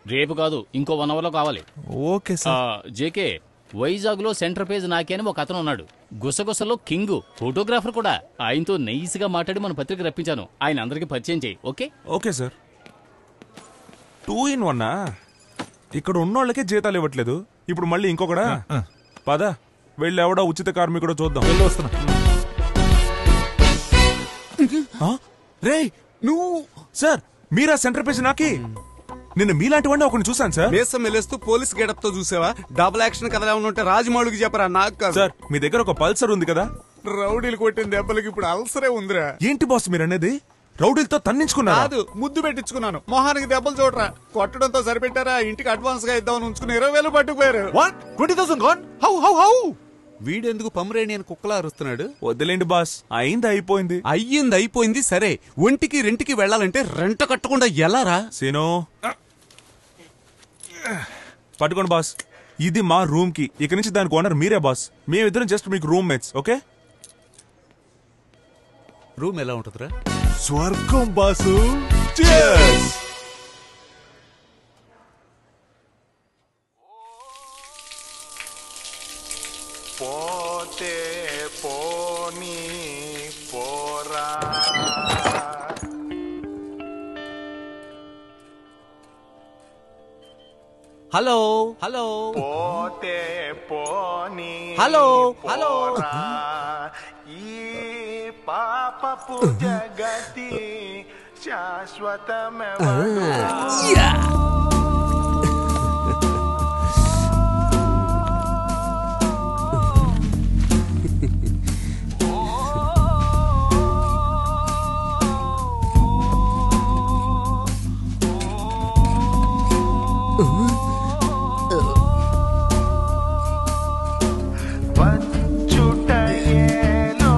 రేపు కాదు ఇంకో వన్ అవర్ లో కావాలి ఓకే ఆ, సార్ జేకే వైజాగ్ లో సెంటర్ పేజ్ నాకే అని ఒక అతను ఉన్నాడు గుసగుసలో కింగ్ ఫోటోగ్రాఫర్ కూడా ఆయనతో నైస్ గా మాట్లాడి మన పత్రిక రప్పించాను ఆయన అందరికి పరిచయం చేయి okay okay sir two in వన్నా ఇక్కడ ఉన్నోళ్ళకే జీతాలు ఇవ్వట్లేదు ఇప్పుడు మళ్ళీ ఇంకొకడా పద వెళ్ళి ఎవడో ఉచిత కార్మికుడో చూద్దాం వస్తున్నా రే నువ్వు సార్ మీరా సెంటర్ పేజ్ నాకి నిన్న మీలాంటి వాడిని ఒకరిని చూశాను సార్ మీసం మెలేస్తూ పోలీస్ గెటప్ తో చూసావా డబుల్ యాక్షన్ కథ ఏమైనా ఉంటే రాజమౌళికి చెప్పరా నాకు కాదు సార్ మీ దగ్గర ఒక పల్సర్ ఉంది కదా రౌడీలు కొట్టిన దెబ్బలకి ఇప్పుడు అల్సరే ఉందిరా ఏంటి బాస్ మీరు అనేది రౌడీలతో తన్నించుకున్నారు కాదు ముద్దు పెట్టించుకున్నాను మొహానికి దెబ్బలు చూడరా కొట్టడంతో సరిపెట్టారా ఇంటికి అడ్వాన్స్ గా ఇద్దామని ఉంచుకుని ఇరవై వేలు పట్టుకుపోయారు what twenty thousand gone how how how వీడెందుకు పమరేణి అని కుక్కలా అరుస్తున్నాడు వద్దులేండి బాస్ అయింది అయిపోయింది అయ్యింది అయిపోయింది సరే ఒంటికి రెంటికి వెళ్ళాలంటే రెంట కట్టకుండా ఎలా రా సీను పట్టుకోండి బాస్ ఇది మా రూమ్ కి ఇక నుంచి దానికి ఓనర్ మీరే బాస్ మేమిద్దరం జస్ట్ మీకు రూమ్ మేట్స్ ఓకే రూమ్ ఎలా ఉంటుందిరా స్వర్గం బాసు పోతే పోనీ పోరా హలో హలో పోతే పోనీ హలో, హలో. పోరా. ఈ పాపపు జగతి శాశ్వతమెవరు వచ్చుటయేలో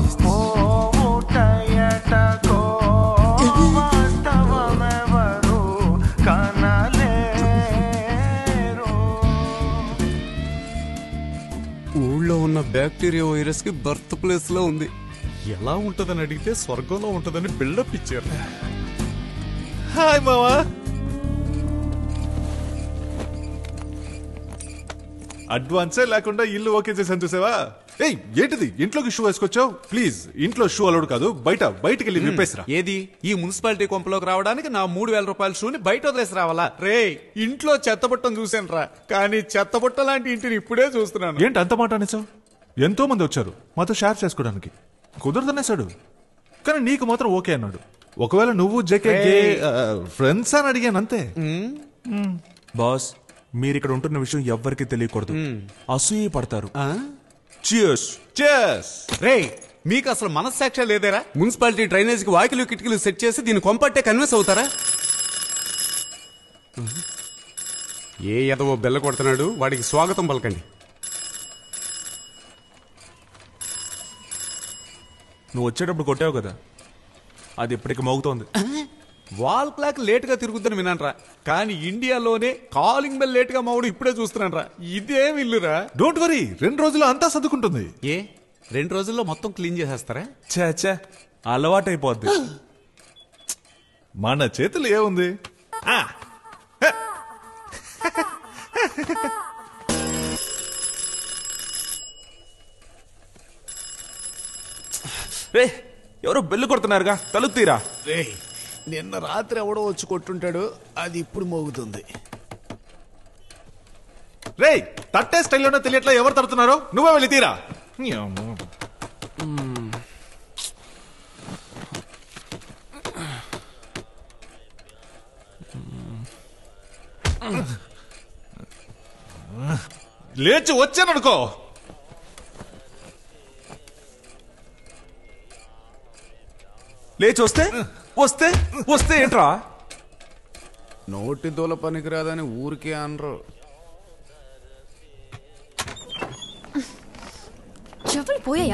పోవుటయటకో వాస్తవమెవరు కనలేరు ఊళ్ళో ఉన్న బ్యాక్టీరియా వైరస్ కి బర్త్ ప్లేస్ లో ఉంది ఎలా ఉంటదని అడిగితే స్వర్గంలో ఉంటదని బిల్డప్ ఇచ్చారు హాయ్ మావా అడ్వాన్సే లేకుండా ఇల్లు ఓకే చేశాను చూసావా ఏయ్ ఏంటిది ఇంట్లోకి షూ వేసుకొచ్చావు ప్లీజ్ ఇంట్లో షూ అలౌడ్ కాదు బయట బయటికి వెళ్ళి విప్పేసిరా ఏది ఈ మున్సిపాలిటీ కొంపలోకి రావడానికి నా మూడు వేల రూపాయల షూని బయట వదిలేసి రావాలా రే ఇంట్లో చెత్తబుట్టను చూశాను రా కానీ చెత్తబుట్ట లాంటి ఇంటిని ఇప్పుడే చూస్తున్నాను ఏంటి అంత మాట అనేసావు ఎంతో మంది వచ్చారు మాతో షేర్ చేసుకోవడానికి కుదరదనేసాడు కానీ నీకు మాత్రం ఓకే అన్నాడు ఒకవేళ నువ్వు జేకే ఫ్రెండ్స్ అని అడిగాను అంతే బాస్ మీరు ఇక్కడ ఉంటున్న విషయం ఎవ్వరికి తెలియకూడదు అసూయ పడతారు చియర్స్ చెస్ రే మీకు అసలు మనస్సాక్షి లేదేరా మున్సిపాలిటీ డ్రైనేజ్ కి వాకిలు కిటికీలు సెట్ చేసి దీన్ని కొంపట్టే కన్విన్స్ అవుతారా ఏ ఎదవో బెల్ల కొడుతున్నాడు వాడికి స్వాగతం పలకండి నువ్వు వచ్చేటప్పుడు కొట్టావు కదా అది ఇప్పటికి మోగుతోంది వాల్ క్లాక్ లేట్ గా తిరుగుద్దని విన్నానరా కానీ ఇండియాలోనే కాలింగ్ బెల్ లేట్ గా మావుడు ఇప్పుడే చూస్తున్నానరా ఇదేం ఇల్లురా డోంట్ వరీ రెండు రోజులు అంతా సర్దుకుంటుంది ఏ రెండు రోజుల్లో మొత్తం క్లీన్ చేసేస్తారా ఛే ఛే అలవాటైపోద్ది మన చేతులు ఏముంది ఆ, రే ఎవరో బెల్లు కొడుతున్నారుగా తలుపు తీరా నిన్న రాత్రి ఎవడో వచ్చి కొట్టుంటాడు అది ఇప్పుడు మోగుతుంది రేయ్ తట్టే స్టైల్లోనే తెలియట్లా ఎవరు తడుతున్నారో నువ్వే వెళ్ళి తీరా లేచి వచ్చాననుకో లేచి వస్తే వస్తే వస్తే ఏంట్రా నోటి దూల పనికిరాదని ఊరికే అనరు చెవులు పోయాయా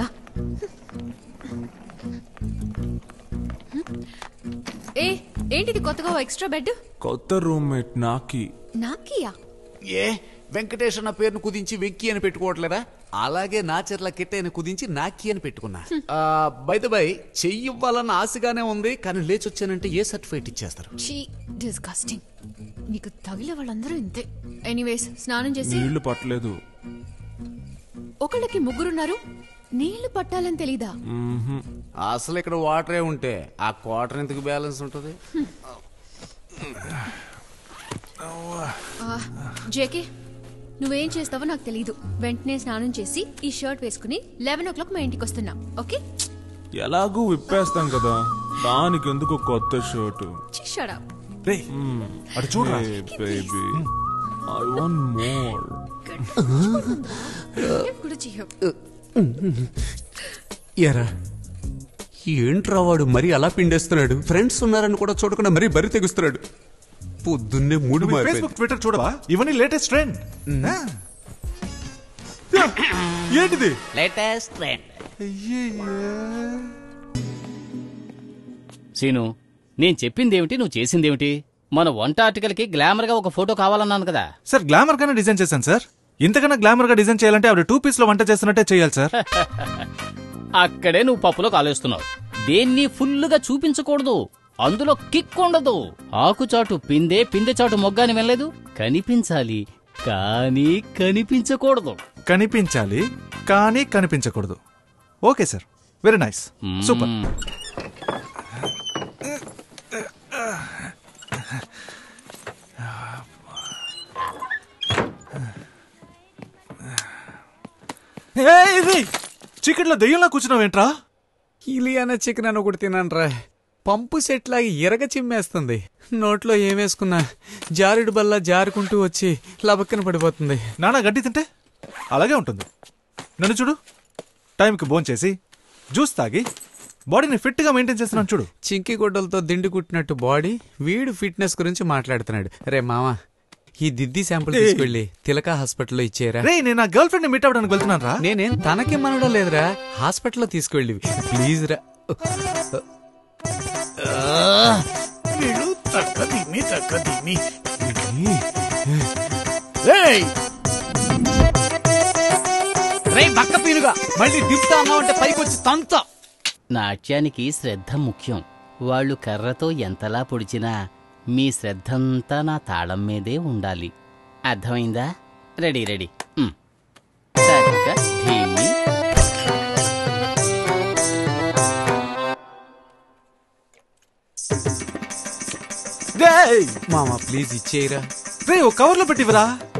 ఏ ఏంటిది కొత్తగా ఓ ఎక్స్ట్రా బెడ్ కొత్త రూమ్మేట్ నాకి నాకియా ఏ వెంకటేష్ అన్న పేరును కుదించి వెంకీ అని పెట్టుకోవట్లేదా అలాగే నా చెర్ల కిట్టైన కుదించి నాకి అని పెట్టుకున్నా బై బై చెయ్యి ఇవ్వాలన్న ఆశగానే ఉంది కానీ లేచి వచ్చానంటే ఏ సర్టిఫికేట్ ఇచ్చేస్తారు చీ డిస్గస్టింగ్ నీకు తగిలే వాళ్ళందరూ ఇంతే ఎనీవేస్ స్నానం చేసి నీళ్లు పట్టలేదు ఒకళ్ళకి ముగ్గురున్నారు నీళ్లు పట్టాలని తెలీదా అసలు ఇక్కడ వాటరే ఉంటే ఆ క్వార్టర్ ఎందుకు బ్యాలెన్స్ ఉంటుంది జేకే నువ్వేం చేస్తావో నాకు తెలీదు వెంటనే స్నానం చేసి ఈ షర్ట్ వేసుకుని లెవెన్ ఓ క్లాక్ మా ఇంటికి వస్తున్నా ఓకే ఎలాగూ విప్పేస్తాం కదా దానికి ఎందుకు కొత్త షర్టు షడా రే అటు చూడరా బేబీ ఐ వాంట్ మోర్ కూడా చేయవు ఎరా ఏంట్రా వాడు మరీ అలా పిండేస్తున్నాడు ఫ్రెండ్స్ ఉన్నారని కూడా చూడకుండా మరీ బరి తెగుస్తున్నాడు పొద్దున్నే మూడు మారిపోయింది ఫేస్బుక్ ట్విట్టర్ చూడవా ఇవన్నీ లేటెస్ట్ ట్రెండ్ ఏంటిది లేటెస్ట్ ట్రెండ్ సీను నేను చెప్పిందేమిటి నువ్వు చేసిందేమిటి మన వంట ఆర్టికల్కి గ్లామర్గా ఒక ఫోటో కావాలన్నాను కదా సార్ గ్లామర్ గానే డిజైన్ చేశాను సార్ ఇంతకన్నా గ్లామర్ గా డిజైన్ చేయాలంటే ఆవిడ టూ పీస్ లో వంట చేస్తున్నట్టే చేయాలి సార్ అక్కడే నువ్వు పప్పులో కాలేస్తున్నావు దేన్ని ఫుల్లుగా చూపించకూడదు అందులో కిక్ ఉండదు ఆకుచాటు పిందే పిందె చాటు మొగ్గాని వెళ్ళలేదు కనిపించాలి కానీ కనిపించకూడదు కనిపించాలి కానీ కనిపించకూడదు okay sir very nice super మ్మ్. చికెన్ లో దెయ్యంలా కూర్చున్నావేంట్రా ఇలియానా చికెన్ అని ఒకటి తినాన్రా పంపు సెట్ లాగా ఎరగ చిమ్మేస్తుంది నోట్లో ఏమేసుకున్నా జారుడు బల్ల జారుకుంటూ వచ్చి లబక్కన పడిపోతుంది నానా గడ్డి తింటే అలాగే ఉంటుంది నన్ను చూడు టైంకి భోంచేసి జ్యూస్ తాగి బాడీని ఫిట్ గా మెయింటైన్ చేస్తున్నాను చూడు చింకి గుడ్డలతో దిండు కుట్టినట్టు బాడీ వీడు ఫిట్నెస్ గురించి మాట్లాడుతున్నాడు రే మామ ఈ దిద్ది శాంపుల్ తీసుకెళ్ళి తిలక హాస్పిటల్లో ఇచ్చేరా రే నేను నా గర్ల్ ఫ్రెండ్ మీట్ అవ్వడానికి వెళ్తున్నాను రా నేనేం తనకి మనడం లేదురా హాస్పిటల్లో తీసుకెళ్ళి ప్లీజ్ రా వీళ్ళు తక్క తిమ్మి తక్క తిమ్మి రేయ్ రే బక్క పీనుగా మళ్ళీ దింపుతా అన్నావంటే పైకి వచ్చి తంతా నాట్యానికి శ్రద్ధ ముఖ్యం వాళ్ళు కర్రతో ఎంతలా పొడిచినా మీ శ్రద్ధంతా నా తాళం మీదే ఉండాలి అర్థమైందా రెడీ రెడీ మ్. సరిగ్గా ధీమి రేయ్! మామ ప్లీజ్ ఇచ్చేయరా రే ఓ కవర్ లో పెట్టివరా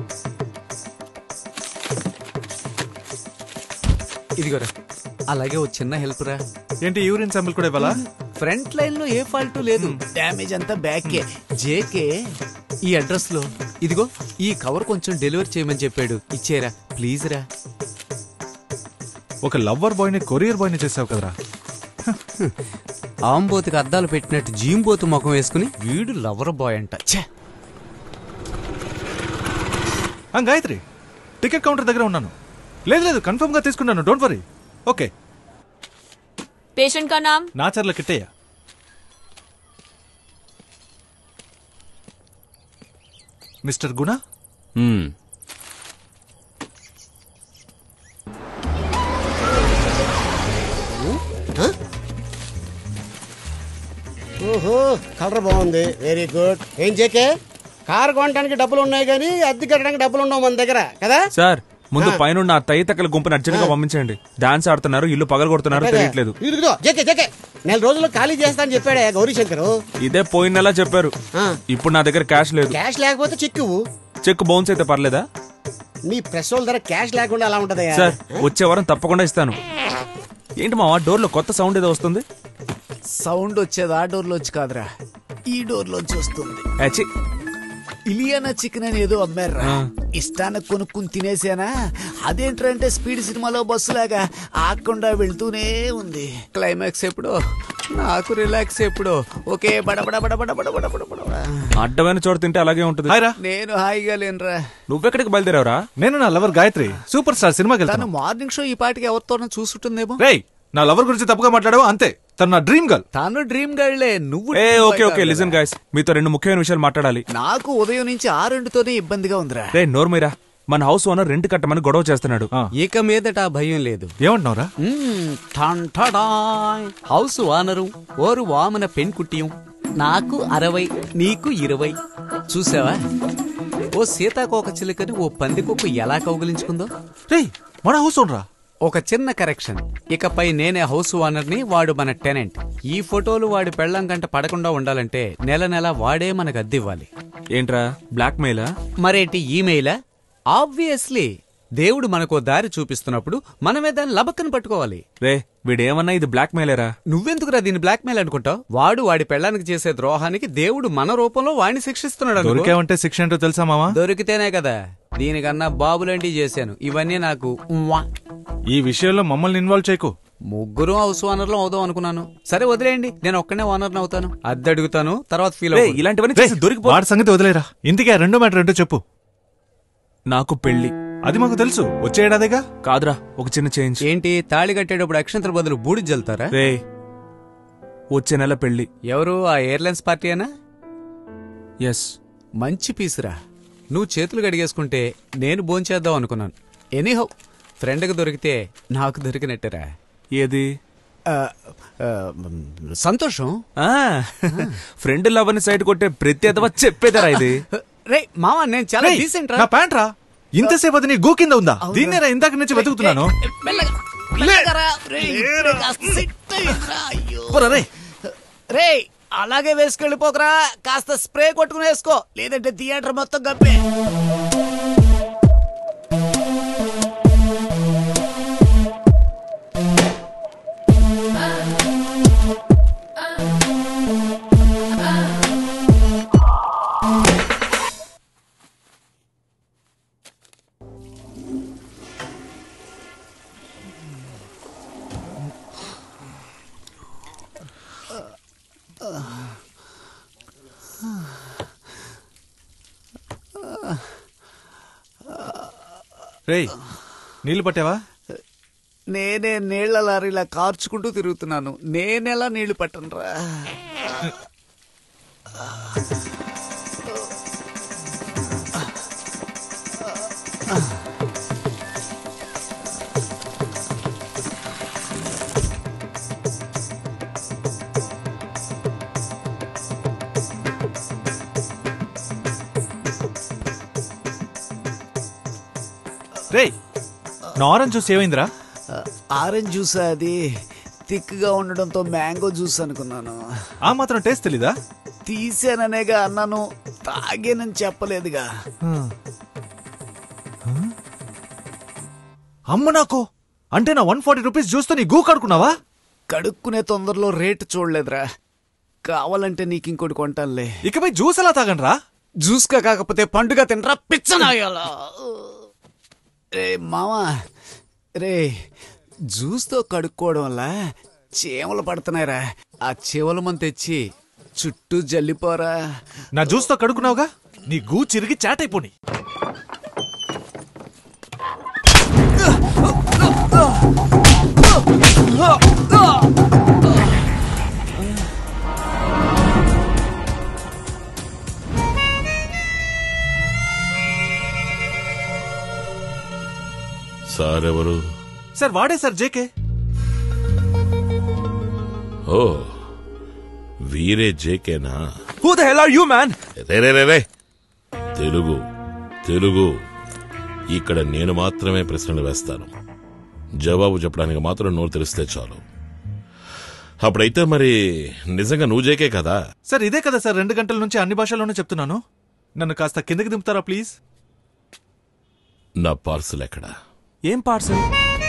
ఇదిగోరా అలాగే ఓ చిన్న హెల్ప్ రా ఏంటి యూరిన్ శాంపుల్ కూడా ఇవ్వాలా ఫ్రంట్ లైన్ లో ఏ ఫాల్ట్ లేదు డ్యామేజ్ అంతా బ్యాకే జేకే ఈ అడ్రస్ లో ఇదిగో ఈ కవర్ కొంచెం డెలివరీ చేయమని చెప్పాడు ఇచ్చేరా ప్లీజ్ రా ఒక లవ్వర్ బాయ్ ని కొరియర్ బాయ్ ని చేసావు కదరా ఆంబోతుకి అద్దాలు పెట్టినట్టు జీంబోతు ముఖం వేసుకుని వీడు లవర్ బాయ్ అంట ఛే ఆ, గాయత్రి టికెట్ కౌంటర్ దగ్గర ఉన్నాను లేదు లేదు కన్ఫర్మ్ గా తీసుకున్నాను డోంట్ వరీ ఓకే पेशेंट का नाम నాచర్ల కిట్టయ్య మిస్టర్ గుణ మ్. ఓహో కలర్ బాగుంది వెరీ గుడ్ ఏం చేకే కారు కొనడానికి డబ్బులు ఉన్నాయి కానీ అద్దె కట్టడానికి డబ్బులు ఉండవు మన దగ్గర కదా సార్ ముందు పైన ఆ తైతక్కల గుంపుని అర్జెంట్ గా పంపించండి డాన్స్ ఆడుతున్నారు ఇల్లు పగల కొడుతున్నారు తెలియట్లేదు ఇదిగో జేకే జేకే నెల రోజుల్లో ఖాళీ చేస్తా అని చెప్పాడే గౌరీశంకర్ ఇదే పోయిన నెల చెప్పారు ఇప్పుడు నా దగ్గర క్యాష్ లేదు క్యాష్ లేకపోతే చెక్ ఇవ్వు చెక్ బౌన్స్ అయితే పర్లేదా మీ ప్రెస్ వాళ్ళ దగ్గర క్యాష్ లేకుండా అలా ఉంటదయ్యా సార్ వచ్చే వారం తప్పకుండా ఇస్తాను ఏంటి మావా డోర్ లో కొత్త సౌండ్ ఏదో వస్తుంది సౌండ్ వచ్చేది ఆ డోర్లోంచి కాదురా ఈ డోర్లోంచి వస్తుంది ఏచి, ఇలియానా చికెన్ అని ఏదో అమ్మారా ఇష్టానికి కొనుక్కుని తినేసానా అదేంటంటే స్పీడ్ సినిమాలో బస్సులాగా ఆకుండా వెళ్తూనే ఉంది క్లైమాక్స్ ఎప్పుడో నాకు రిలాక్స్ ఎప్పుడో ఓకే బడబడ బడబడ బడబడ బడబడ అడ్డమైన చోట తింటే అలాగే ఉంటుంది హాయ్ రా నేను హాయిగా లేనురా నువ్వెక్కడికి బయలుదేరావురా నేను నా లవర్ గాయత్రి సూపర్ స్టార్ సినిమాకి తను వెళ్తాను మార్నింగ్ షో ఈ పాటికి ఎవరితోనో చూసుంటుందేమో రేయ్ నా లవర్ గురించి తప్పుగా మాట్లాడావు అంతే తను నా డ్రీమ్ గర్ల్ తను డ్రీమ్ గర్లే నువ్వు ఏ dream ఓకే boy ఓకే కాదు లిజన్ కదా. గాయస్ మీతో రెండు ముఖ్యమైన విషయాలు మాట్లాడాలి నాకు ఉదయం నుంచి ఆ రెండుతోనే ఇబ్బందిగా ఉందిరా రే నోర్మీరా మన హౌస్ ఓనర్ రెంట్ కట్టమని గొడవ చేస్తున్నాడు ఇక మీదట ఆ భయం లేదు ఏమంటున్నావురా మ్మ్, ఠన్ ఠడాయ్. హౌస్ వానరు ఓరు వామన పెన్కుట్టియం నాకు అరవై నీకు ఇరవై చూసావా ఓ సీతాకోక చిలుకని ఓ పందికొక్కు ఎలా కౌగిలించుకుందో రేయ్ మన హౌస్ ఓనరా ఒక చిన్న కరెక్షన్ ఇకపై నేనే హౌస్ ఓనర్ని వాడు మన టెనెంట్ ఈ ఫోటోలు వాడి పెళ్ళం కంట పడకుండా ఉండాలంటే నెల నెల వాడే మనకు అద్దివ్వాలి ఏంట్రా బ్లాక్ మెయిలా మరేంటి ఈమెయిలా ఆబ్వియస్లీ దేవుడు మనకో దారి చూపిస్తున్నప్పుడు మనమే దాన్ని లబక్కని పట్టుకోవాలి రే వీడేమన్నా ఇది బ్లాక్ మెయిలేరా నువ్వెందుకురా దీన్ని బ్లాక్మెయిల్ అనుకుంటావు వాడు వాడి పెళ్ళానికి చేసే ద్రోహానికి దేవుడు మన రూపంలో వాడిని శిక్షిస్తున్నాడు అనుకో. దొరికావంటే శిక్ష ఏంటో తెలుసా మామా దొరికితేనే కదా దీనికన్నా బాబులాంటివి చేశాను ఇవన్నీ నాకు ఉవ్వా. ఈ విషయంలో మమ్మల్ని ఇన్వాల్వ్ చేయకు ముగ్గురు హౌస్ ఓనర్లు అవుదాం అనుకున్నాను సరే వదిలేయండి నేను ఒక్కనే ఓనర్ అవుతాను అద్దె అడుగుతాను తర్వాత ఫీల్ రే అవుతాను ఇలాంటివన్నీ రేయ్, చేసి దొరికిపో వాడి సంగతి వదిలేరా ఇంతకీ ఆ రెండో మ్యాటర్ ఏంటో చెప్పు నాకు పెళ్లి అది మాకు తెలుసు వచ్చే ఏడాదిగా కాదురా ఒక చిన్న చేంజ్ ఏంటి తాళి కట్టేటప్పుడు అక్షంతల బదులు బూడి జల్తారా రే వచ్చే నెల పెళ్లి ఎవరు ఆ ఎయిర్లైన్స్ పార్టీయేనా ఎస్ మంచి పీసురా నువ్వు చేతులు గడిగేసుకుంటే నేను భోంచేద్దాం అనుకున్నాను ఎనీహౌ ఫ్రెండ్కి దొరికితే నాకు దొరికినట్టేరా ఏది ఆ, ఆ, సంతోషం ఆ ఫ్రెండ్ లవ్ అని సైడ్ కొట్టే ప్రతి అదవ చెప్పేదరా ఇది రే మామ నేను చాలా రేయ్, డీసెంట్ నా ప్యాంట్ రా ఇంతసేపు అది నీ గూ కింద ఉందా దీన్నేరా ఇందాక నుంచి వెతుకుతున్నాను పోరా రేయ్. రే అలాగే వేసుకెళ్ళిపోకరా కాస్త స్ప్రే కొట్టుకుని వేసుకో లేదంటే థియేటర్ మొత్తం గప్పే రేయ్ నీళ్లు పట్టావా నేనే నీళ్ల లారీలా కార్చుకుంటూ తిరుగుతున్నాను నేనెలా నీళ్లు పట్టనురా రేయ్ నా ఆరెంజ్ జ్యూస్ ఏమైందిరా ఆరెంజ్ జ్యూస్ అది థిక్గా ఉండడంతో మ్యాంగో జ్యూస్ అనుకున్నాను ఆ మాత్రం టేస్ట్ తెలీదా తీసాననేగా అన్నాను తాగేనని చెప్పలేదుగా అమ్మ నాకు అంటే నా వన్ ఫార్టీ రూపీస్ జ్యూస్ తో నీ గూ కడుకున్నావా కడుక్కునే తొందరలో రేటు చూడలేదురా కావాలంటే నీకు ఇంకోటి కొంటానులే ఇకపై జ్యూస్ ఎలా తాగండ్రా జ్యూస్గా కాకపోతే పండుగ తినరా పిచ్చనాయాలా రే మామా రే జ్యూస్తో కడుక్కోవడం వల్ల చీమలు పడుతున్నాయిరా ఆ చీమల మంది తెచ్చి చుట్టూ జల్లిపోరా నా జ్యూస్ తో కడుకున్నావుగా నీ గూ చిరిగి చాటైపోని సార్ ఎవరు సార్ వాడే సార్ జేకే ఓ వీరే జేకేనా who the hell are you man రే రే రే రే తెలుగు తెలుగు ఇక్కడ నేను మాత్రమే ప్రశ్నలు వేస్తాను జవాబు చెప్పడానికి మాత్రం నోరు తెలిస్తే చాలు అప్పుడైతే మరి నిజంగా నువ్వు జేకే కదా సార్ ఇదే కదా సార్ రెండు గంటల నుంచి అన్ని భాషల్లోనూ చెప్తున్నాను నన్ను కాస్త కిందకి దింపుతారా ప్లీజ్ నా పార్సల్ ఎక్కడా ఏం పార్సల్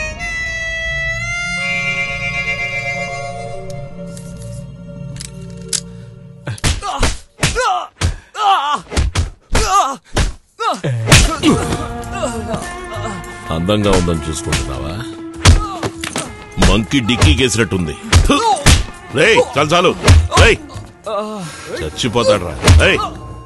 అందంగా ఉందని చూసుకుంటున్నావా మంకీ డిక్కీ కేసినట్టుంది థు! రేయ్ చాలు చాలు రేయ్ చచ్చిపోతాడు రా రేయ్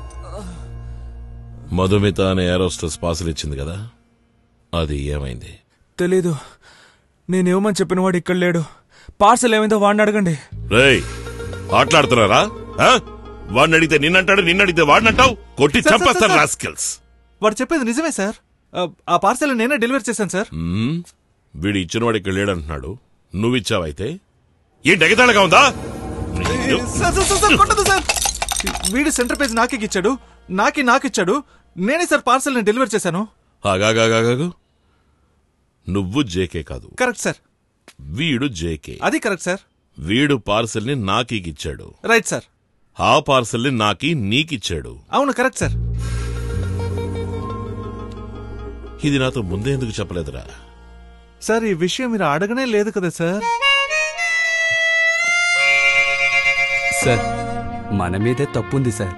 మధుమిత అనే ఏరోస్టర్స్ పాసులు ఇచ్చింది కదా అది ఏమైంది తెలీదు నేనేమని చెప్పిన వాడు ఇక్కడ లేడు పార్సల్ ఏమైందో వాడిని అడగండి రేయ్ మాట్లాడుతున్నారా ఆ? వాడిని అడిగితే నిన్నంటాడు నిన్నడిగితే వాడినంటావు కొట్టి సార్, సార్, చంపేస్తారు సార్. రాస్కెల్స్ వాడు చెప్పేది నిజమే సార్ ఆ, ఆ పార్సల్ నేనే డెలివరీ చేశాను సార్ మ్మ్. వీడు ఇచ్చిన వాడికి లేడంటున్నాడు నువ్విచ్చావైతే ఏంటి ఎగతాళిగా ఉందా సార్, సార్, సార్, సార్, కొట్టదు సార్ వీడు సెంటర్ పేజ్ నాకే ఇచ్చాడు నాకి నాకు ఇచ్చాడు నేనే సార్ పార్సల్ ని డెలివరీ చేశాను ఆగాగాగాగు నువ్వు జేకే కాదు కరెక్ట్ సార్ వీడు జేకే అది కరెక్ట్ సార్ వీడు పార్సల్ ని నాకీకిచ్చాడు రైట్ సార్ ఆ పార్సల్ ని నాకి నీకిచ్చాడు అవును కరెక్ట్ సార్ ఇది నాతో ముందే ఎందుకు చెప్పలేదురా సార్ ఈ విషయం మీరు అడగనే లేదు కదా సార్ సార్ మన మీదే తప్పుంది సార్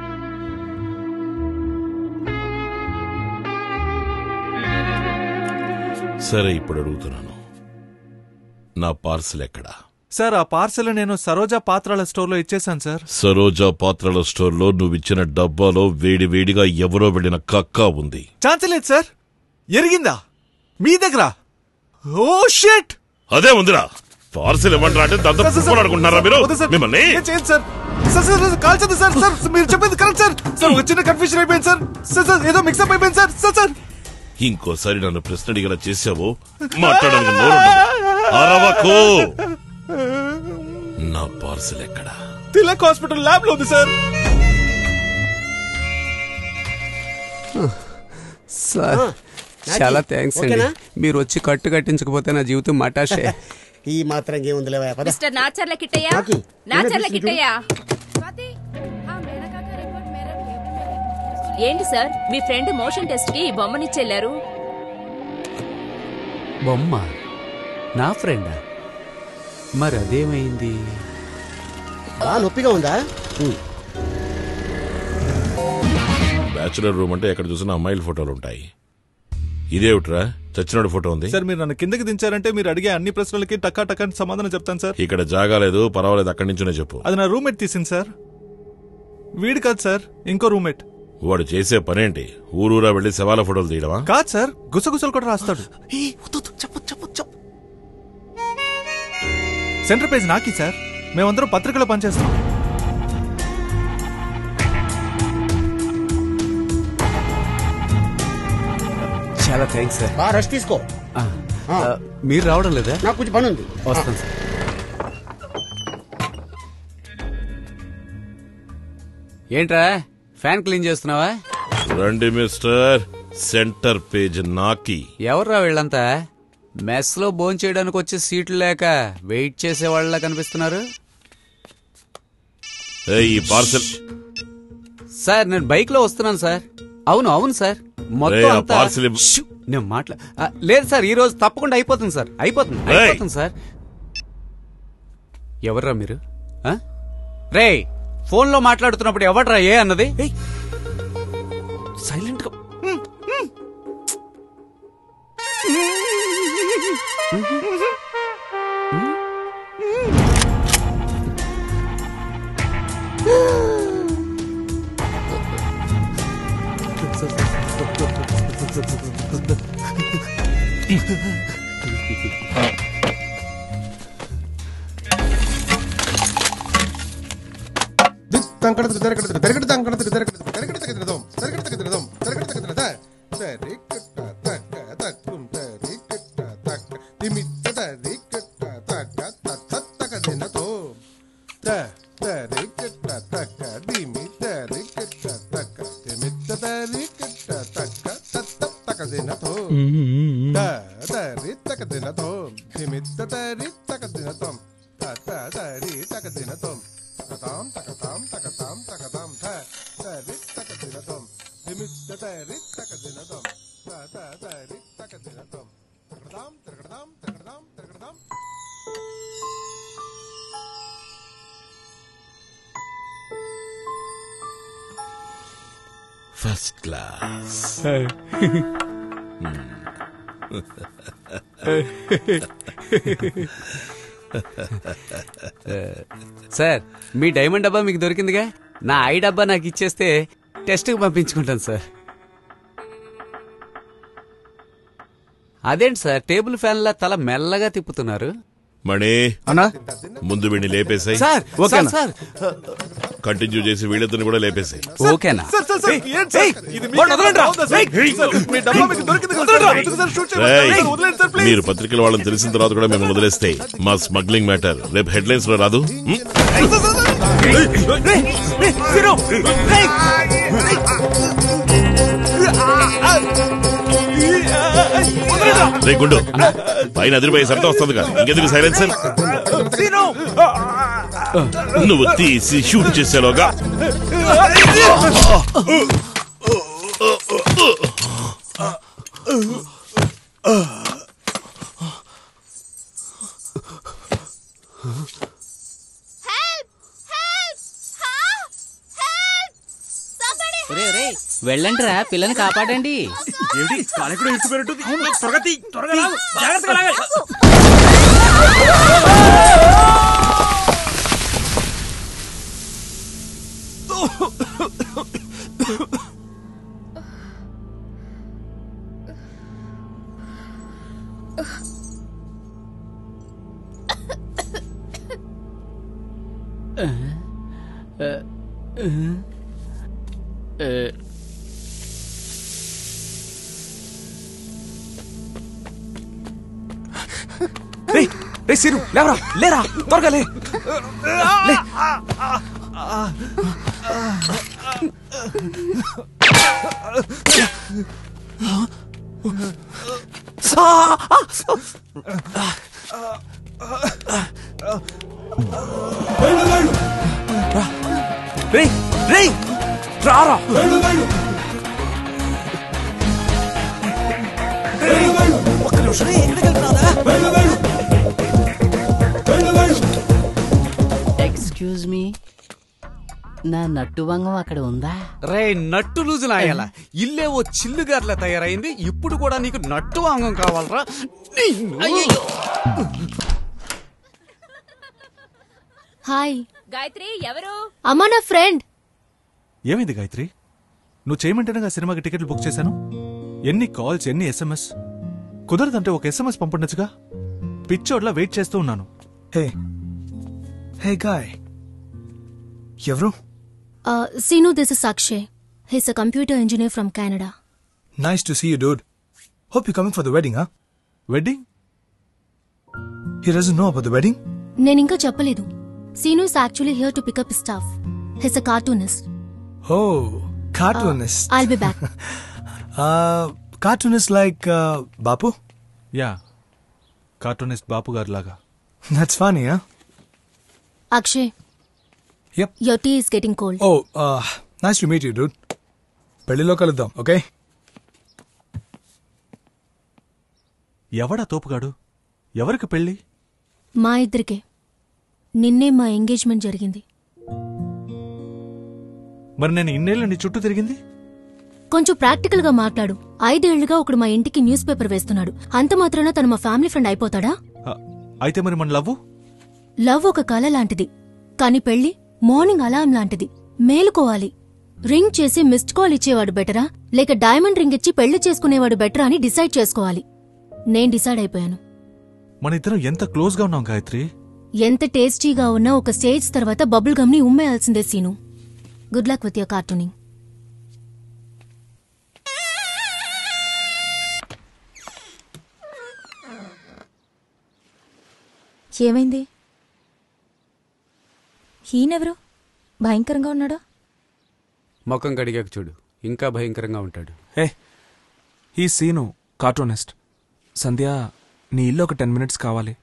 సరే ఇప్పుడు అడుగుతున్నాను నా పార్సల్ ఎక్కడా సార్ ఆ పార్సల్ నేను సరోజా పాత్రల స్టోర్ లో ఇచ్చేసాను సార్ సరోజా పాత్రల స్టోర్లో నువ్విచ్చిన డబ్బాలో వేడి వేడిగా ఎవరో వెళ్ళిన కక్క ఉంది ఛాన్స్ లేదు సార్ ఎరిగిందా మీ దగ్గర ఓ షిట్ అదే ఉందిరా పార్సల్ ఇవ్వండి అంటే దాంతో అనుకుంటున్నారా మీరు మిమ్మల్ని చేయండి సార్ సార్ సార్ సార్ కాల్చదు సార్ సార్ మీరు చెప్పింది కరెక్ట్ సార్ సార్ ఒక చిన్న కన్ఫ్యూజన్ అయిపోయింది సార్ సార్ సార్ ఏదో మిక్సప్ అయిపోయింది సార్ సార్ సార్ ఇంకోసారి నన్ను ప్రశ్న అడిగేలా చేసావో మాట్లాడడానికి నోరుండదు. అరవకు నా పార్సల్ ఎక్కడా తిలక్ హాస్పిటల్ ల్యాబ్ లో ఉంది సార్ సార్ నాకి, చాలా థ్యాంక్స్ అండి ఓకేనా? మీరు వచ్చి కట్టు కట్టించకపోతే నా జీవితం మటాషే ఈ మాత్రం ఏముంది లేవా పద మిస్టర్ నాచర్ల కిట్టయ్య నాకి, నాచర్ల నిన్న కిట్టయ్య ఏంటి సార్ మీ ఫ్రెండ్ మోషన్ టెస్ట్ కి ఈ బొమ్మనిచ్చెళ్లారు బొమ్మ నా ఫ్రెండా మరి అదేమైంది బాగా నొప్పిగా ఉందా ఉమ్. బ్యాచులర్ రూమ్ అంటే ఎక్కడ చూసినా అమ్మాయిల ఫోటోలు ఉంటాయి ఇదేమిట్రా చచ్చినోడి ఫోటో ఉంది సార్ మీరు నన్ను కిందకి దించారంటే మీరు అడిగే అన్ని ప్రశ్నలకి టక్కా టక్కా అని సమాధానం చెప్తాను సార్ ఇక్కడ జాగాలేదు పర్వాలేదు అక్కడి నుంచునే చెప్పు అది నా రూమ్మేట్ తీసింది సార్ వీడు కాదు సార్ ఇంకో రూమ్మేట్ వాడు చేసే పనేంటి ఊరూరా వెళ్లి శవాల ఫోటోలు తీయడమా కాదు సార్ గుసగుసలు కూడా రాస్తాడు చెప్పు చెప్పు చెప్పు సెంటర్ పేజ్ నాకి సార్ మేమందరం పత్రికలో పనిచేస్తాం చాలా థ్యాంక్స్ సార్ బాగా రెస్ట్ తీసుకో ఆ, ఆ, మీరు రావడం లేదా నాకు కొంచెం పని ఉంది వస్తాను సార్ ఏంట్రా ఫ్యాన్ క్లీన్ చేస్తున్నావా రండి మిస్టర్ సెంటర్ పేజ్ నాకి ఎవర్రా వీళ్ళంతా మెస్ లో భోజనం చేయడానికి వచ్చే సీట్లు లేక వెయిట్ చేసే వాళ్ళ కనిపిస్తున్నారు ఏయ్, ఈ పార్సల్ సార్ నేను బైక్ లో వస్తున్నాను సార్ అవును అవును సార్ రేయ్, మొత్తం ఆ అంతా పార్సల్ ఇవ్వు. షూ, నేను మాట్లా ఆ, లేదు సార్ ఈ రోజు తప్పకుండా అయిపోతుంది సార్ అయిపోతుంది రేయ్. అయిపోతుంది సార్ ఎవర్రా మీరు ఆ? రేయ్ ఫోన్ లో మాట్లాడుతున్నప్పుడు ఎవడ్రా ఏ అన్నది సైలెంట్ గా ఫస్ట్ క్లాస్ సార్ మీ డైమండ్ డబ్బా మీకు దొరికిందిగా నా ఐ డబ్బా నాకు ఇచ్చేస్తే టెస్ట్కి పంపించుకుంటాను సార్ అదేంటి సార్ టేబుల్ ఫ్యాన్లా తల మెల్లగా తిప్పుతున్నారు మణి అన్నా ముందు వీడిని లేపేసాయి సార్ ఓకేనా? సార్ కంటిన్యూ చేసి వీళ్ళిద్దరిని కూడా లేపేసాయి ఓకేనా సార్ సార్ సార్ ఏంటి సార్? ఇది మీకే వాడిని వదలండి రా. బాగుందా సార్? సార్, మీ డబ్బా మీకు దొరికింది కదా సార్? ఎందుకు సార్ షూట్ చేయమని రేయ్, సార్? వదిలేండి సార్ ప్లీజ్ మీరు పత్రికల వాళ్ళని తెలిసిన తర్వాత కూడా మేము వదిలేస్తే మా స్మగ్లింగ్ మ్యాటర్ రేపు హెడ్లైన్స్ లో రాదు హ్మ్? రే గుండు పైన అదిరిపోయే శబ్దం వస్తుంది కదా ఇంకెందుకు సైలెన్సర్ నువ్వు తీసి షూట్ చేసేలోగా వెళ్ళండి రా పిల్లని కాపాడండి రే సిరు లేవరా లేరా త్వరగా లే రే రే రారా ఒక్క నిమిషం రే, ఎక్కడికి వెళ్తున్నావురా? ఎక్స్క్యూజ్ మీ నా నట్టు వంగం అక్కడ ఉందా రే నట్టు లూజు నాయాల ఇల్లే ఓ చిల్లుగార్ల తయారైంది ఇప్పుడు కూడా నీకు నట్టు అంగం కావాలరా నిన్ను. హాయ్ గాయత్రి ఎవరు అమ్మ నా ఫ్రెండ్ ఏమైంది గాయత్రి నువ్వు చేయమంటేనే సినిమాకి టికెట్లు బుక్ చేశాను ఎన్ని కాల్స్ ఎన్ని ఎస్ఎంఎస్ కుదరదంటే ఒక ఎస్ఎంఎస్ పంపండొచ్చుగా పిచ్చోడ్లా వెయిట్ చేస్తూ ఉన్నాను హే హే గాయ్ ఎవరు Seenu this is Akshay he's a computer engineer from Canada nice to see you dude hope you coming for the wedding హా wedding he doesn't know about the wedding నేను ఇంకా చెప్పలేదు Seenu is actually here to pick up stuff he's a cartoonist oh cartoonist I'll be back cartoonist like Bapu yeah cartoonist Bapu గారి లాగా that's funny హా Akshay Yep. Your tea is getting cold oh nice to meet you dude పెళ్లిలో కలుద్దాం okay ఎవడా తోపుగాడు ఎవరికి పెళ్లి మా ఇద్దరికే నిన్నే మా ఎంగేజ్మెంట్ జరిగింది మరి నేను ఇన్నేళ్ళు నీ చుట్టూ తిరిగింది కొంచెం ప్రాక్టికల్ గా మాట్లాడు ఐదేళ్లుగా ఒకడు మా ఇంటికి న్యూస్ పేపర్ వేస్తున్నాడు అంత మాత్రాన తను మా ఫ్యామిలీ ఫ్రెండ్ అయిపోతాడా ఆ, అయితే మరి మన లవ్వు లవ్ ఒక కళ లాంటిది కాని పెళ్లి మార్నింగ్ అలారం లాంటిది మేలుకోవాలి రింగ్ చేసి మిస్డ్ కాల్ ఇచ్చేవాడు బెటరా లేక డైమండ్ రింగ్ ఇచ్చి పెళ్లి చేసుకునేవాడు బెటరా అని డిసైడ్ చేసుకోవాలి నేను డిసైడ్ అయిపోయాను మన ఇద్దరం ఎంత క్లోజ్ గా ఉన్నాం గాయత్రి ఎంత టేస్టీగా ఉన్నా ఒక స్టేజ్ తర్వాత బబుల్ గమ్ ని ఉమ్మేయాల్సిందే Seenu good luck with your cartooning ఏమైంది ఈయనెవరు భయంకరంగా ఉన్నాడా ముఖం కడిగాక చూడు ఇంకా భయంకరంగా ఉంటాడు ఏ ఈ సీను కార్టూనిస్ట్ సంధ్య నీ ఇల్లు ఒక టెన్ మినిట్స్ కావాలి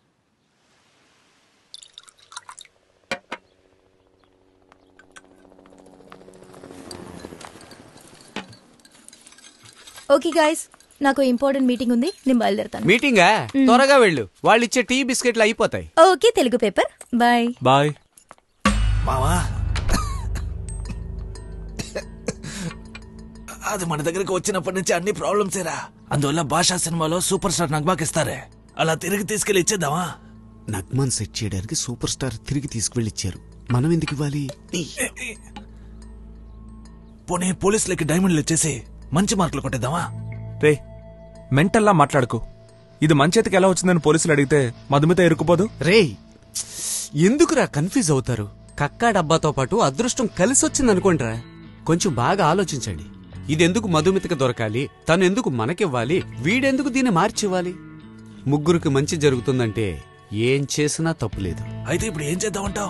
ఓకే గాయస్ నాకు ఇంపార్టెంట్ మీటింగ్ ఉంది నేను బయలుదేరుతాను మీటింగా త్వరగా వెళ్ళు వాళ్ళు ఇచ్చే టీ బిస్కెట్లు అయిపోతాయి okay Telugu paper bye bye మావా అది మన దగ్గరికి వచ్చినప్పటి నుంచి అన్ని ప్రాబ్లమ్స్ ఏరా అందువల్ల భాషా సినిమాలో సూపర్ స్టార్ నగ్మాకి ఇస్తారే అలా తిరిగి తీసుకెళ్లి ఇచ్చేద్దామా నగ్మాన్ సెట్ చేయడానికి సూపర్ స్టార్ తిరిగి తీసుకువెళ్ళిచ్చారు మనం ఎందుకు ఇవ్వాలి పోనీ పోలీసులకి డైమండ్లు ఇచ్చేసి మంచి మార్కులు కొట్టేద్దామా రే మెంటల్లా మాట్లాడుకో ఇది మంచేతికి ఎలా వచ్చిందని పోలీసులు అడిగితే మధుమిత ఇరుక్కుపోదు రేయ్ ఎందుకురా కన్ఫ్యూజ్ అవుతారు కక్కా డబ్బాతో పాటు అదృష్టం కలిసి వచ్చిందనుకోండిరా కొంచెం బాగా ఆలోచించండి ఇదెందుకు మధుమితకి దొరకాలి తను ఎందుకు మనకివ్వాలి వీడెందుకు దీన్ని మార్చివ్వాలి ముగ్గురికి మంచి జరుగుతుందంటే ఏం చేసినా తప్పులేదు అయితే ఇప్పుడు ఏం చేద్దామంటావు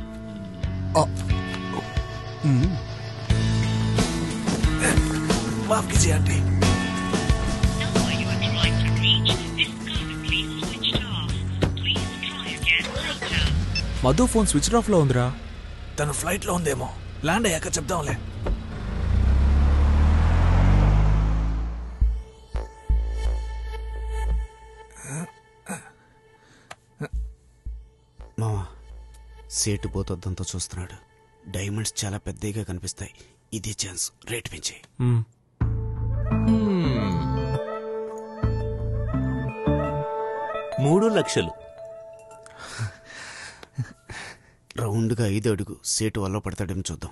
మాఫ్ कीजिए aunty Madhu phone switch off లో ఉందిరా తను ఫ్లైట్ లో ఉందేమో ల్యాండ్ అయ్యాక చెప్దాంలే మావా సేటు పోతొద్దంతో చూస్తున్నాడు డైమండ్స్ చాలా పెద్దగా కనిపిస్తాయి ఇదే ఛాన్స్ రేట్ పెంచే మ్మ్. మూడు లక్షలు రౌండ్గా ఐదు అడుగు సేటు వల్ల పడతాడేమో చూద్దాం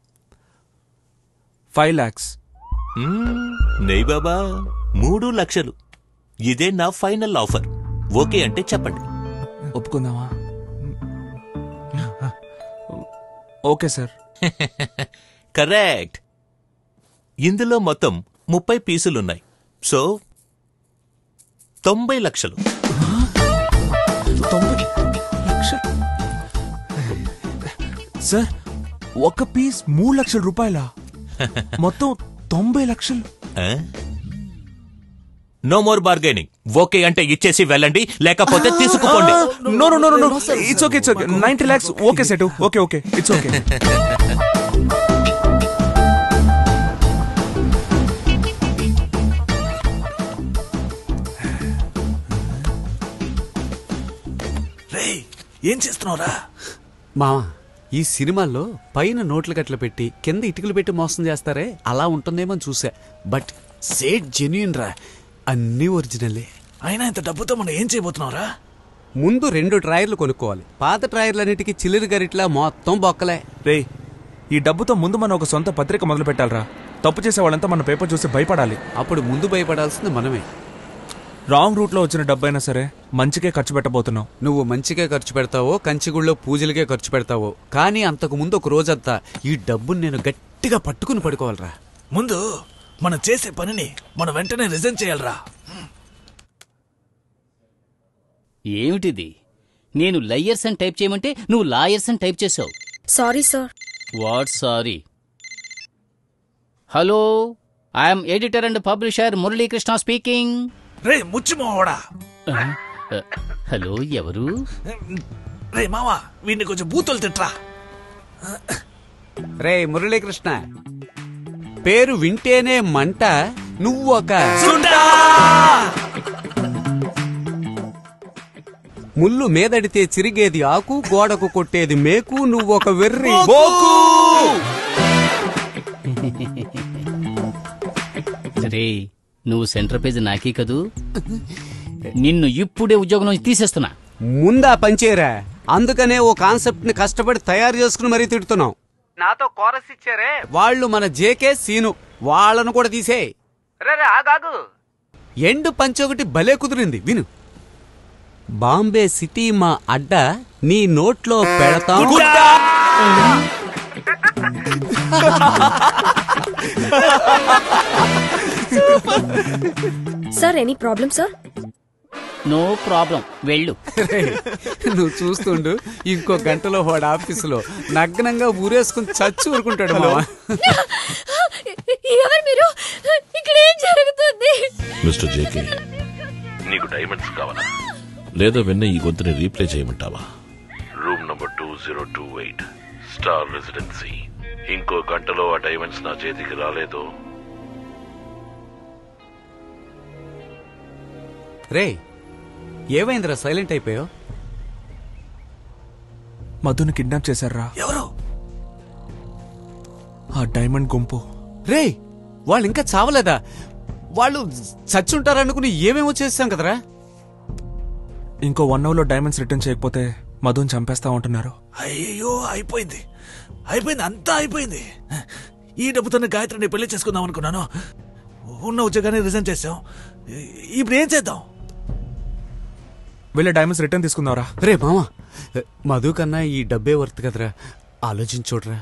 ఫైవ్ లాక్స్ నెయ్ బాబా మూడు లక్షలు ఇదే నా ఫైనల్ ఆఫర్ ఓకే అంటే చెప్పండి ఒప్పుకుందామా ఓకే సార్ కరెక్ట్ ఇందులో మొత్తం ముప్పై పీసులున్నాయి సో తొంభై లక్షలు సార్ ఒక పీస్ మూడు లక్షల రూపాయల మొత్తం తొంభై లక్షలు నో మోర్ బార్గెనింగ్ ఓకే అంటే ఇచ్చేసి వెళ్ళండి లేకపోతే తీసుకుపోండి no no no no it's okay it's okay ninety lakhs okay set okay okay it's okay రేయ్ ఏం చేస్తున్నావురా మావా ఈ సినిమాల్లో పైన నోట్లు గట్ల పెట్టి కింద ఇటుకలు పెట్టి మోసం చేస్తారే అలా ఉంటుందేమో అని చూసా బట్ సేట్ జెన్యున్ రా అన్నీ ఒరిజినలే అయినా ఇంత డబ్బుతో మనం ఏం చేయబోతున్నావురా ముందు రెండు ట్రాయర్లు కొనుక్కోవాలి పాత ట్రాయర్లన్నిటికీ చిల్లిరి గరిట్లా మొత్తం బొక్కలే రే ఈ డబ్బుతో ముందు మనం ఒక సొంత పత్రిక మొదలు పెట్టాలరా తప్పు చేసే వాళ్ళంతా మన పేపర్ చూసి భయపడాలి అప్పుడు ముందు భయపడాల్సింది మనమే రాంగ్ రూట్ లో వచ్చిన డబ్బైనా సరే మంచికే ఖర్చు పెట్టబోతున్నాం నువ్వు మంచిగా ఖర్చు పెడతావో కంచిగుళ్ళో పూజలకే ఖర్చు పెడతావో కానీ అంతకు ముందు ఒక రోజంతా ఈ డబ్బుని నేను గట్టిగా పట్టుకుని పడుకోవాలరా ముందు మనం చేసే పనిని మనం వెంటనే రిజైన్ చేయాలరా ఏమిటిది నేను లయ్యర్స్ అని టైప్ చేయమంటే నువ్వు లాయర్స్ అని టైప్ చేసావు sorry sir what sorry hello I'm editor and publisher Muralikrishna speaking రే ముచ్చిమోవడా హలో ఎవరు రే మావా వీడిని కొంచెం బూతులు తిట్రా రే మురళీకృష్ణ పేరు వింటేనే మంట నువ్వు ఒక ముళ్ళు మీదడితే చిరిగేది ఆకు గోడకు కొట్టేది మేకు నువ్వు ఒక వెర్రి బోకు రే నువ్వు సెంటర్ పేజ్ నాకే కదూ నిన్ను ఇప్పుడే ఉద్యోగం నుంచి తీసేస్తున్నా ముందా పంచేరా అందుకనే ఓ కాన్సెప్ట్ ని కష్టపడి తయారు చేసుకుని మరీ తిడుతున్నాం నాతో కోరస్ ఇచ్చారే వాళ్ళు మన జేకే సీను వాళ్ళను కూడా తీసే ఆగాగు ఎండు పంచి ఒకటి భలే కుదిరింది విను బాంబే సిటీ మా అడ్డ నీ నోట్లో పెడతాం sir any problem sir no problem వెళ్ళు నువ్వు చూస్తుండు ఇంకో గంటలో వాడు ఆఫీసులో నగ్నంగా ఊరేసుకుని చచ్చి ఊరుకుంటాడు మావా ఎవరు మీరు ఇక్కడ ఏం జరుగుతుంది మిస్టర్ జేకే నీకు డైమండ్స్ కావాలా లేదా వెన్న ఈ గొంతుని రీప్లే చేయమంటావా room number two zero two eight star residency ఇంకో గంటలో ఆ డైమండ్స్ నా చేతికి రాలేదు రే ఏమైందిరా సైలెంట్ అయిపోయావు మధుని కిడ్నాప్ చేశారా ఎవరు ఆ డైమండ్ గుంపు రే వాళ్ళు ఇంకా చావలేదా వాళ్ళు చచ్చుంటారనుకుని ఏమేమో చేస్తాం కదరా ఇంకో వన్ అవర్ లో డైమండ్స్ రిటర్న్ చేయకపోతే మధుని చంపేస్తా ఉంటున్నారు అయ్యో అయిపోయింది అయిపోయింది అంతా అయిపోయింది ఈ డబ్బుతోనే గాయత్రిని పెళ్లి చేసుకుందాం అనుకున్నాను ఉన్న ఉద్యోగాన్ని రిజైన్ చేసాం ఇప్పుడు ఏం చేద్దాం వెళ్ళే డైమండ్స్ రిటర్న్ తీసుకుందాంరా రే మామ మధు కన్నా ఈ డబ్బే వర్త్ కదరా ఆలోచించోడ్రా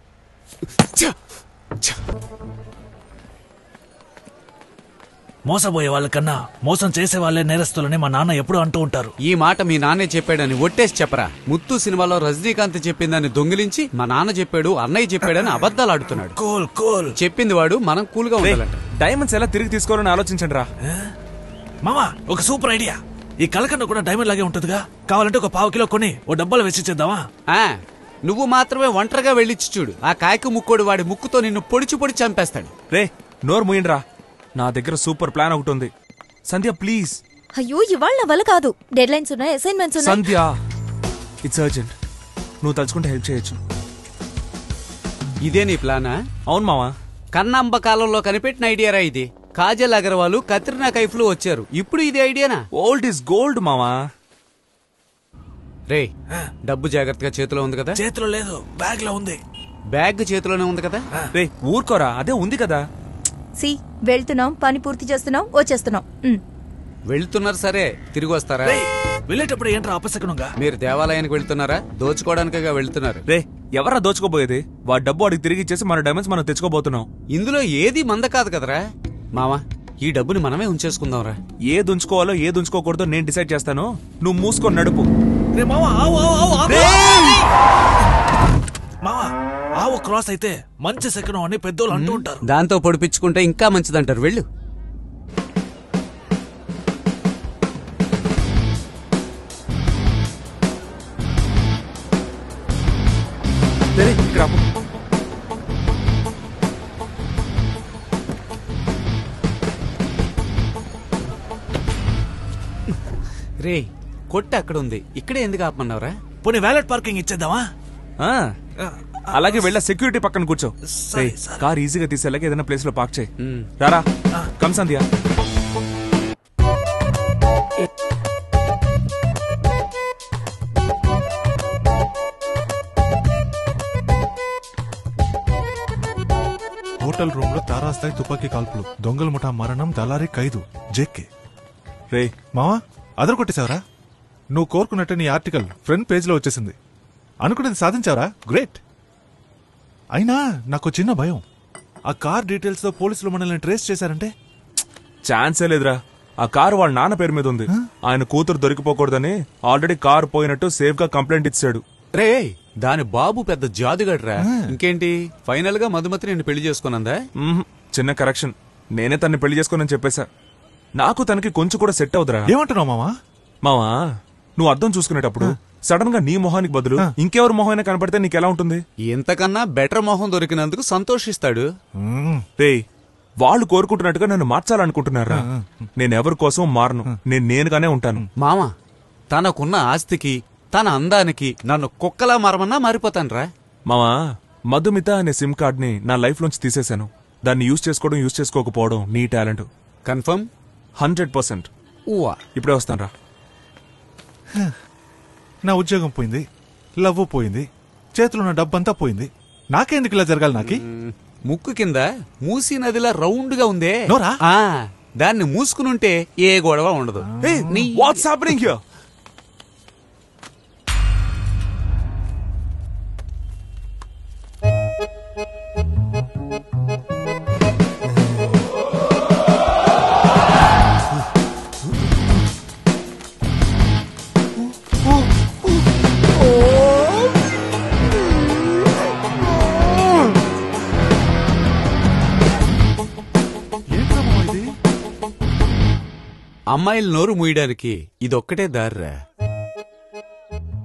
మోసపోయే వాళ్ళకన్నా మోసం చేసే వాళ్ళే నేరస్తులని మా నాన్న ఎప్పుడు అంటూ ఉంటారు ఈ మాట మీ నాన్నే చెప్పాడని ఒట్టేసి చెప్పరా ముత్తు సినిమాలో రజనీకాంత్ చెప్పిందని దొంగిలించి మా నాన్న చెప్పాడు అన్నయ్య చెప్పాడని అబద్ధాలు ఆడుతున్నాడు కూల్ కూల్ చెప్పింది వాడు మనం కూల్ గా ఉండాలంట డైమండ్స్ ఎలా తిరిగి తీసుకోవాలని ఆలోచించండి రా మామా ఒక సూపర్ ఐడియా ఈ కలకండ కూడా డైమండ్ లాగే ఉంటుందిగా కావాలంటే ఒక పావు కిలో కొని ఓ డబ్బాలు వేసి చేద్దామా ఆ, నువ్వు మాత్రమే ఒంటరిగా వెళ్ళిచ్చి చూడు ఆ కాయకు ముక్కోడు వాడి ముక్కుతో నిన్ను పొడిచి పొడి చంపేస్తాడు రే నోరు ముయండి రా నా దగ్గర సూపర్ ప్లాన్ ఒకటి ఉంది సంధ్య ప్లీజ్ అయ్యో ఇవాళ నా వల్ల కాదు డెడ్ లైన్స్ ఉన్నాయి అసైన్మెంట్స్ ఉన్నాయి సంధ్య ఇట్స్ అర్జెంట్ నువ్వు తలుచుకుంటే హెల్ప్ చేయొచ్చు ఇదే నీ ప్లానా అవును మావా కన్నంబ కాలంలో కనిపెట్టిన ఐడియారా ఇది కాజల్ అగర్వాల్ కత్రినా కైఫ్లు వచ్చారు ఇప్పుడు ఇది ఐడియానా ఓల్డ్ ఇస్ గోల్డ్ మావా రే డబ్బు జాగ్రత్తగా చేతిలో ఉంది కదా చేతిలో లేదు బ్యాగ్ లో ఉంది బ్యాగ్ చేతిలోనే ఉంది కదా రే ఊరుకోరా అదే ఉంది కదా సి వెళ్తున్నాం పని పూర్తి చేస్తున్నాం వచ్చేస్తున్నాం ఉమ్. వెళ్తున్నారు సరే తిరిగి వస్తారా వెళ్ళేటప్పుడు ఏంట్రా అపశకునంగా మీరు దేవాలయానికి వెళ్తున్నారా దోచుకోవడానికిగా వెళ్తున్నారు రే ఎవరా దోచుకోబోయేది వాడి డబ్బు వాడికి తిరిగి ఇచ్చేసి మన డైమండ్స్ మనం తెచ్చుకోబోతున్నాం ఇందులో ఏది మంద కాదు కదరా మావా ఈ డబ్బుని మనమే ఉంచేసుకుందాంరా ఏది ఉంచుకోవాలో ఏది ఉంచుకోకూడదో నేను డిసైడ్ చేస్తాను నువ్వు మూసుకొని నడుపు రే మావా ఆవు ఆవు ఆవు ఆగు. మావా ఆవు క్రాస్ అయితే మంచి శకనం అని పెద్దోళ్ళు అంటూ ఉంటారు దాంతో పొడిపించుకుంటే ఇంకా మంచిదంటారు వెళ్ళు రే, ఇక్కడ ఆపు. రే కొట్టు అక్కడ ఉంది ఇక్కడే ఎందుకు ఆపమన్నావురా పోనీ వ్యాలెట్ పార్కింగ్ ఇచ్చేద్దామా ఆ, అలాగే వెళ్ళ సెక్యూరిటీ పక్కన కూర్చో సరే, రేయ్, కార్ ఈజీగా తీసేలాగా ఏదైనా ప్లేస్ లో పార్క్ చేయి రారా కమ్ సంధ్య హోటల్ రూమ్ లో తారాస్థాయి తుపాకీ కాల్పులు దొంగల ముఠా మరణం దళారి ఖైదు జెక్కే రే మావా అదరు కొట్టేశావరా నువ్వు కోరుకున్నట్టు నీ ఆర్టికల్ ఫ్రంట్ పేజ్ లో వచ్చేసింది అనుకున్నది సాధించావరా గ్రేట్ అయినా నాకు చిన్న భయం ఆ కార్ డీటెయిల్స్ తో పోలీసులు మనల్ని ట్రేస్ చేశారంటే ఛాన్సే లేదురా ఆ కారు వాళ్ళ నాన్న పేరు మీద ఉంది ఆయన కూతురు దొరికిపోకూడదని ఆల్రెడీ కారు పోయినట్టు సేఫ్ గా కంప్లైంట్ ఇచ్చాడు రే దాని బాబు పెద్ద జాదుగడ్రా ఇంకేంటి ఫైనల్ గా మధుమతి నిన్ను పెళ్లి చేసుకున్నందా మ్మ్. చిన్న కరెక్షన్ నేనే తన్ని పెళ్లి చేసుకోనని చెప్పేశా నాకు తనకి కొంచెం కూడా సెట్ అవుతురా ఏమంటున్నావు మావా మావా నువ్వు అర్థం చూసుకునేటప్పుడు సడన్ గా నీ మొహానికి బదులు ఇంకెవరి మొహం అయినా కనపడితే నీకెలా ఉంటుంది ఇంతకన్నా బెటర్ మొహం దొరికినందుకు సంతోషిస్తాడు రేయ్ వాళ్ళు కోరుకుంటున్నట్టుగా నన్ను మార్చాలనుకుంటున్నారా నేను ఎవరి కోసం మారను నేను నేనుగానే ఉంటాను మామ తనకున్న ఆస్తికి తన అందానికి నన్ను కుక్కలా మారమన్నా మారిపోతానురా మావా మధుమిత అనే సిమ్ కార్డ్ ని నా లైఫ్ లోంచి తీసేశాను దాన్ని యూజ్ చేసుకోవడం యూజ్ చేసుకోకపోవడం నీ టాలెంట్ కన్ఫర్మ్ హండ్రెడ్ పర్సెంట్ ఊవా ఇప్పుడే వస్తాను రా నా ఉద్యోగం పోయింది లవ్ పోయింది చేతిలో ఉన్న డబ్బంతా పోయింది నాకెందుకు ఇలా జరగాలి నాకి ముక్కు కింద మూసీ నదిలా రౌండ్ గా ఉందే నోరా? ఆ, దాన్ని మూసుకునుంటే ఏ గొడవ ఉండదు నీ వాట్స్ హ్యాపెనింగ్ హియర్ అమ్మాయిలు నోరు మూయడానికి ఇదొక్కటే దారిరా